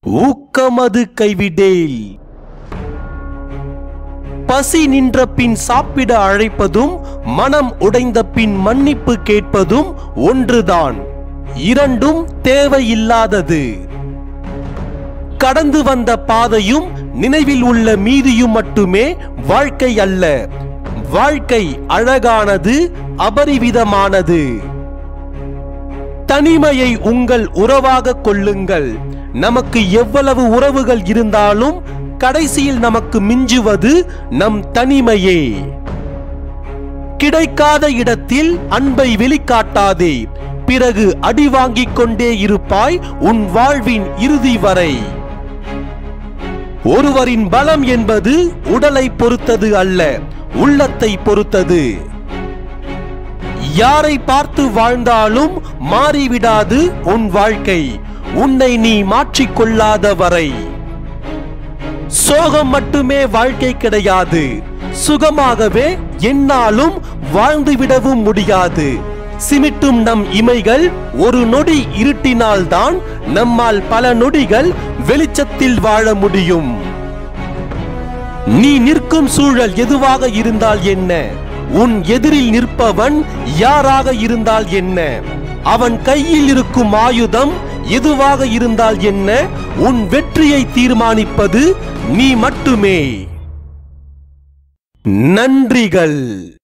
ஊக்கமது கைவிடேல் பசி நின்ற பின் சாப்பிட அழைப்பதும் மனம் உடைந்த பின் மன்னிப்பு கேட்பதும் ஒன்றுதான் இரண்டும் தேவையில்லாதது கடந்து வந்த பாதையும் நினைவில் உள்ள மீதியும் மட்டுமே வாழ்க்கை அல்ல வாழ்க்கை அழகானது அபரிவிதமானது தனிமையை உங்கள் உறவாக கொள்ளுங்கள் நமக்கு எவ்வளவு உறவுகள் இருந்தாலும் கடைசியில் நமக்கு மிஞ்சுவது நம் தனிமையே கிடைக்காத இடத்தில் அன்பை வெளிக்காட்டாதே பிறகு அடி வாங்கிக் கொண்டே இருப்பாய் உன் வாழ்வின் இறுதி வரை ஒருவரின் பலம் என்பது உடலை பொறுத்தது அல்ல உள்ளத்தை பொறுத்தது யாரை பார்த்து வாழ்ந்தாலும் மாறிவிடாது உன் வாழ்க்கை உன்னை நீ மாற்றிக்கொள்ளாத வரை சோகம் மட்டுமே வாழ்க்கை கிடையாது சுகமாகவே என்னாலும் வாழ்ந்துவிடவும் முடியாது சிமிட்டும் நம் இமைகள் ஒரு நொடி இருட்டினால்தான் நம்மால் பல நொடிகள் வெளிச்சத்தில் வாழ முடியும் நீ நிற்கும் சூழல் எதுவாக இருந்தால் என்ன உன் எதிரில் நிற்பவன் யாராக இருந்தால் என்ன அவன் கையில் இருக்கும் ஆயுதம் எதுவாக இருந்தால் என்ன உன் வெற்றியை தீர்மானிப்பது நீ மட்டுமே நன்றிகள்